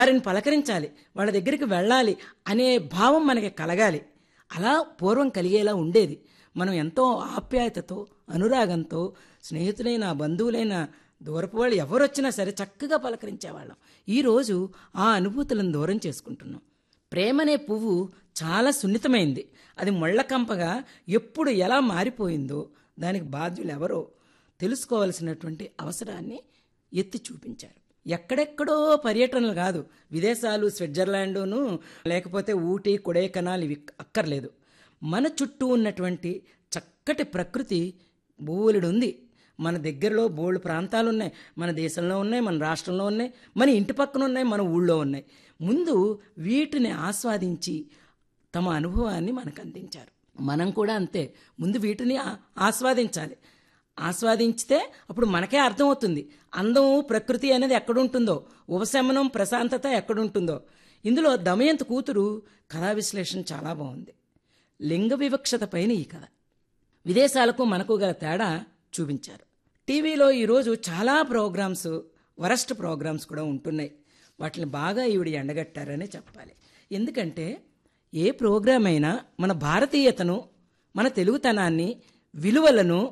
వారిని పలకరించాలి వాళ్ళ దగ్గరికి వెళ్ళాలి అనే భావం మనకి కలగాలి అలా పూర్వం కలిగేలా ఉండేది మనం ఎంతో ఆప్యాయతతో అనురాగంతో స్నేహితులైన బంధువులైన దూరపు వాళ్ళు ఎవరు వచ్చినా సరే చక్కగా పలకరించేవాళ్ళం ఈరోజు ఆ అనుభూతులను దూరం చేసుకుంటున్నాం ప్రేమనే పువ్వు చాలా సున్నితమైంది అది ముళ్ళకంపగా ఎప్పుడు ఎలా మారిపోయిందో దానికి బాధ్యులు ఎవరో తెలుసుకోవలసినటువంటి అవసరాన్ని ఎత్తి చూపించారు ఎక్కడెక్కడో పర్యటనలు కాదు విదేశాలు స్విట్జర్లాండును లేకపోతే ఊటీ కొడైకెనాల్ ఇవి అక్కర్లేదు మన చుట్టూ ఉన్నటువంటి చక్కటి ప్రకృతి బోలెడు ఉంది మన దగ్గరలో బోల్డ్ ప్రాంతాలు ఉన్నాయి మన దేశంలో ఉన్నాయి మన రాష్ట్రంలో ఉన్నాయి మన ఇంటి పక్కన ఉన్నాయి మన ఊళ్ళో ఉన్నాయి ముందు వీటిని ఆస్వాదించి తమ అనుభవాన్ని మనకు అందించారు మనం కూడా అంతే ముందు వీటిని ఆ- ఆస్వాదించాలి ఆస్వాదించితే అప్పుడు మనకే అర్థమవుతుంది అందం ప్రకృతి అనేది ఎక్కడుంటుందో ఉపశమనం ప్రశాంతత ఎక్కడుంటుందో ఇందులో దమయంత్ కూతురు కథా విశ్లేషణ చాలా బాగుంది లింగ వివక్షత పైన ఈ కథ విదేశాలకు మనకు గల తేడా చూపించారు టీవీలో ఈరోజు చాలా ప్రోగ్రామ్స్ వరస్ట్ ప్రోగ్రామ్స్ కూడా ఉంటున్నాయి వాటిని బాగా ఈవిడ ఎండగట్టారనే చెప్పాలి ఎందుకంటే ఏ ప్రోగ్రామ్ అయినా మన భారతీయతను మన తెలుగుతనాన్ని విలువలను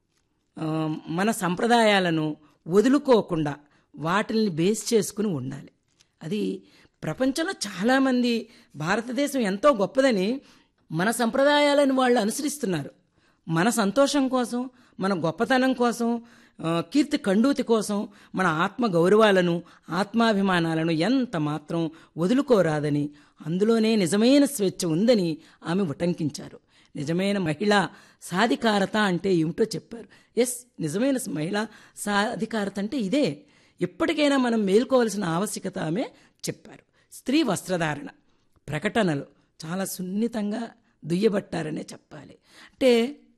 ఆ, మన సంప్రదాయాలను వదులుకోకుండా వాటిని బేస్ చేసుకుని ఉండాలి అది ప్రపంచంలో చాలామంది భారతదేశం ఎంతో గొప్పదని మన సంప్రదాయాలను వాళ్ళు అనుసరిస్తున్నారు మన సంతోషం కోసం మన గొప్పతనం కోసం ఆ, కీర్తి కండూతి కోసం మన ఆత్మ గౌరవాలను ఆత్మాభిమానాలను ఎంత మాత్రం వదులుకోరాదని అందులోనే నిజమైన స్వేచ్ఛ ఉందని ఆమె ఉటంకించారు నిజమైన మహిళా సాధికారత అంటే ఏమిటో చెప్పారు ఎస్ నిజమైన మహిళా సాధికారత అంటే ఇదే ఎప్పటికైనా మనం మేల్కోవాల్సిన ఆవశ్యకత ఆమె చెప్పారు స్త్రీ వస్త్రధారణ ప్రకటనలు చాలా సున్నితంగా దుయ్యబట్టారనే చెప్పాలి అంటే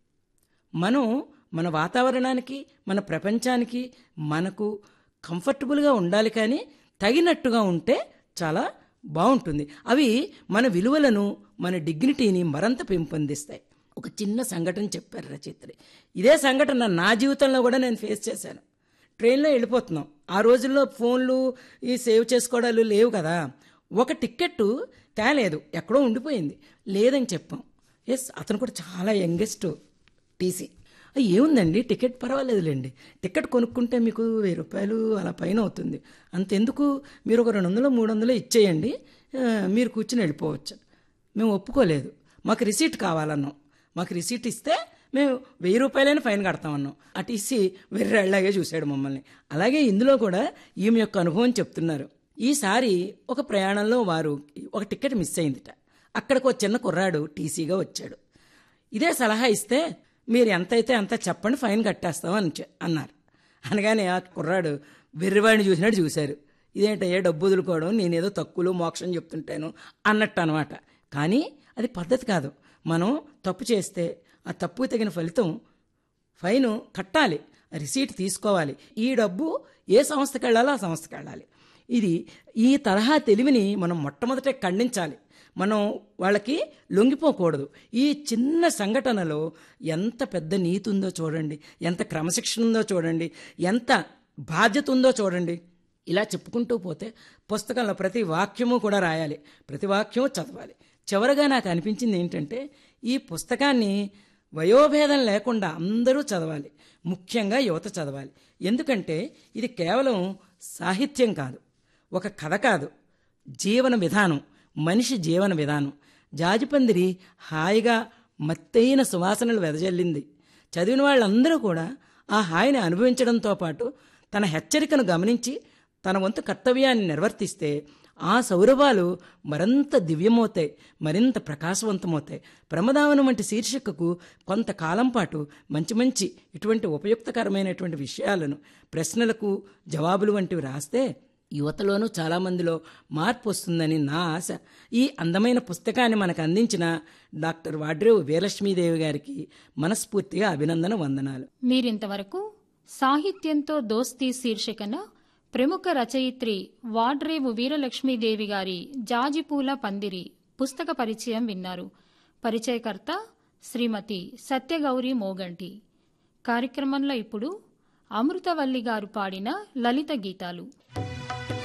మనం మన వాతావరణానికి మన ప్రపంచానికి మనకు కంఫర్టబుల్గా ఉండాలి కానీ తగినట్టుగా ఉంటే చాలా బాగుంటుంది అవి మన విలువలను మన డిగ్నిటీని మరంత పెంపొందిస్తాయి ఒక చిన్న సంఘటన చెప్పారు రచయిత్రి ఇదే సంఘటన నా జీవితంలో కూడా నేను ఫేస్ చేశాను ట్రైన్లో వెళ్ళిపోతున్నాం ఆ రోజుల్లో ఫోన్లు ఈ సేవ్ చేసుకోవడాలు లేవు కదా ఒక టికెట్ తేలేదు ఎక్కడో ఉండిపోయింది లేదని చెప్పాం ఎస్ అతను కూడా చాలా యంగెస్ట్ టీసీ "ఆ, ఏముందండి టికెట్ పర్వాలేదులేండి టికెట్ కొనుక్కుంటే మీకు వెయ్యి రూపాయలు అలా పైన అవుతుంది అంతెందుకు మీరు ఒక రెండు వందలు మూడు వందలు ఇచ్చేయండి ఆ, మీరు కూర్చుని వెళ్ళిపోవచ్చు మేము ఒప్పుకోలేదు మాకు రిసీట్ కావాలన్నాం మాకు రిసీట్ ఇస్తే మేము వెయ్యి రూపాయలైనా ఫైన్ కడతామన్నాం ఆ టీసీ వెర్రెళ్ళాగే చూశాడు మమ్మల్ని అలాగే ఇందులో కూడా ఈమె యొక్క అనుభవం చెప్తున్నారు ఈసారి ఒక ప్రయాణంలో వారు ఒక టికెట్ మిస్ అయిందిట అక్కడికి ఒక చిన్న కుర్రాడు టీసీగా వచ్చాడు ఇదే సలహా ఇస్తే మీరు ఎంతైతే అంత చెప్పండి ఫైన్ కట్టేస్తాం అని చె- అన్నారు అనగానే ఆ కుర్రాడు వెర్రివాడిని చూసినట్టు చూశారు ఇదేంటయ్యా డబ్బు వదులుకోవడం నేనేదో తక్కువలో మోక్షం చెప్తుంటాను అన్నట్టు అనమాట కానీ అది పద్ధతి కాదు మనం తప్పు చేస్తే ఆ తప్పుకు తగిన ఫలితం ఫైన్ కట్టాలి రిసీట్ తీసుకోవాలి ఈ డబ్బు ఏ సంస్థకి వెళ్ళాలో ఆ సంస్థకి వెళ్ళాలి ఇది ఈ తరహా తెలివిని మనం మొట్టమొదట ఖండించాలి మనం వాళ్ళకి లొంగిపోకూడదు ఈ చిన్న సంఘటనలో ఎంత పెద్ద నీతి ఉందో చూడండి ఎంత క్రమశిక్షణ ఉందో చూడండి ఎంత బాధ్యత ఉందో చూడండి ఇలా చెప్పుకుంటూ పోతే పుస్తకంలో ప్రతి వాక్యము కూడా రాయాలి ప్రతి వాక్యము చదవాలి చివరగా నాకు అనిపించింది ఏంటంటే ఈ పుస్తకాన్ని వయోభేదం లేకుండా అందరూ చదవాలి ముఖ్యంగా యువత చదవాలి ఎందుకంటే ఇది కేవలం సాహిత్యం కాదు ఒక కథ కాదు జీవన విధానం మనిషి జీవన విధానం జాజిపందిరి హాయిగా మత్తైన సువాసనలు వెదజల్లింది చదివిన వాళ్ళందరూ కూడా ఆ హాయిని అనుభవించడంతో పాటు తన హెచ్చరికను గమనించి తన వంతు కర్తవ్యాన్ని నిర్వర్తిస్తే ఆ సౌరభాలు మరింత దివ్యమవుతాయి మరింత ప్రకాశవంతమవుతాయి ప్రమదావనం వంటి శీర్షికకు కొంతకాలం పాటు మంచి మంచి ఇటువంటి ఉపయుక్తకరమైనటువంటి విషయాలను ప్రశ్నలకు జవాబులు వంటివి రాస్తే యువతలోనూ చాలామందిలో మార్పు వస్తుందని నా ఆశ ఈ అందమైన పుస్తకాన్ని మనకు అందించిన డాక్టర్ వాడ్రేవు వీరలక్ష్మీదేవి గారికి మనస్ఫూర్తిగా అభినందన వందనాలు మీరింతవరకు సాహిత్యంతో దోస్తీ శీర్షికన ప్రముఖ రచయిత్రి వాడ్రేవు వీరలక్ష్మీదేవి గారి జాజిపూల పందిరి పుస్తక పరిచయం విన్నారు పరిచయకర్త శ్రీమతి సత్యగౌరి మోగంటి కార్యక్రమంలో ఇప్పుడు అమృతవల్లి గారు పాడిన లలిత గీతాలు